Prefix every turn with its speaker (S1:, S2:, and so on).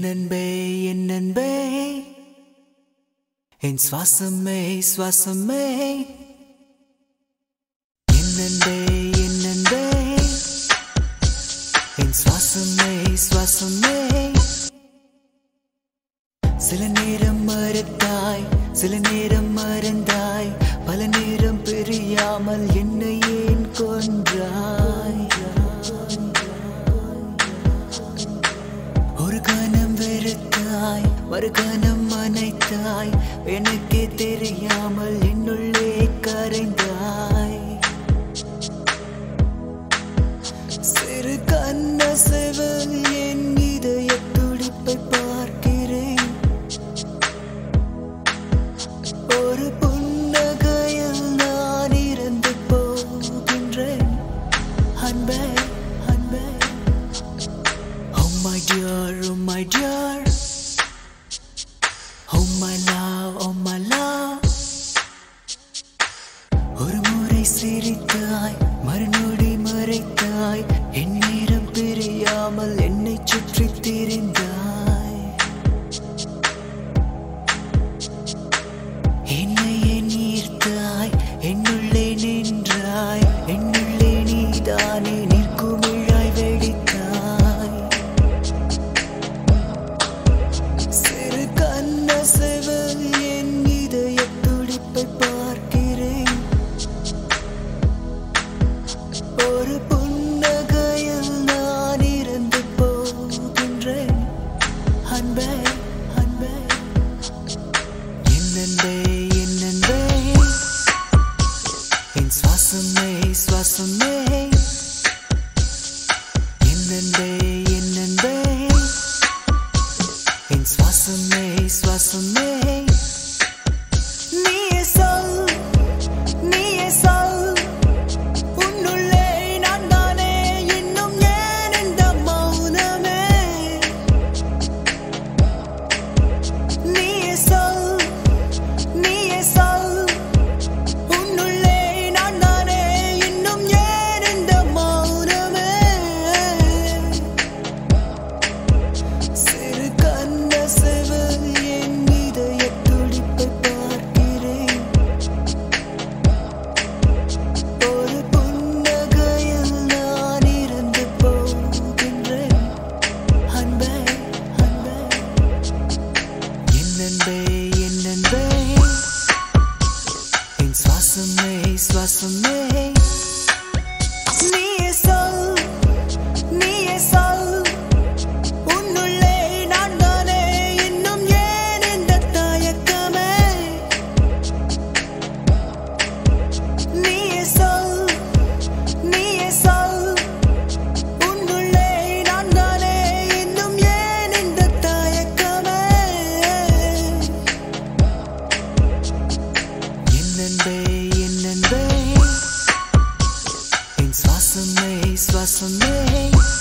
S1: நண்பே என் நண்பே என் சுவாசமே சுவாசமே என் நண்பே என் நண்பே என் சுவாசமே சுவாசமே சில நேரம் மறத்தாய் சில நேரம் மறந்தாய் பல நேரம் பிரியாமல் என்னை ஏன் கொன்றாய் ஒரு கணம் வெறுத்தாய் ஒரு கணம் அணைத்தாய் எனக்கே தெரியாமல் என்னுள்ளே கரைந்தாய் சிறு கண்ணசைவில் என் இதய துடிப்பை பார்க்கிறேன் ஒரு புன்னகையில் நான் இறந்து போகின்றேன் அன்பே அன்பே Oh my dear, oh my dear Oh my love, oh my love ஒரு முறை சிரித்தாய் மறுநொடி மறைத்தாய் என் நேரம் பிரியாமல் என்னை சுற்றி திரிந்தாய் என்னையே நீர்த்தாய் என்னுள்ளே நின்றாய் என்னுள்ளே நீதானே நிற்குமிழாய் வெடித்தாய் சிறு கண்ணசைவில் என் இதய துடிப்பை பார்க்கிறேன் ஒரு புன்னகையில் நான் இறந்து போகின்றேன் அன்பே அன்பே என் நண்பே என் நண்பே என் சுவாசமே சுவாசமே என் நண்பே என் நண்பே என் சுவாசமே சுவாசமே நீயே சொல் நீயே சொல் உன்னுள்ளே நான் தானே இன்னும் ஏன் இந்த மௌனமே நீயே சொல் நீயே சொல் உன்னுள்ளே நான் தானே இன்னும் ஏன் இந்த மௌனமே சிறு கண்ணசைவில் என் இதய துடிப்பை பார்க்கிறேன் ஒரு புன்னகையில் நான் இறந்து போகின்றேன் அன்பே அன்பே என் நண்பே என் நண்பே என் சுவாசமே சுவாசமே நீயே சொல் நீயே சொல் உன்னுள்ளே நான் தானே இன்னும் ஏன் இந்த தயக்கமே நீயே சொல் நீயே சொல் உன்னுள்ளே நான் தானே இன்னும் ஏன் இந்த தயக்கமே என் நண்பே என் நண்பே என் சுவாசமே சுவாசமே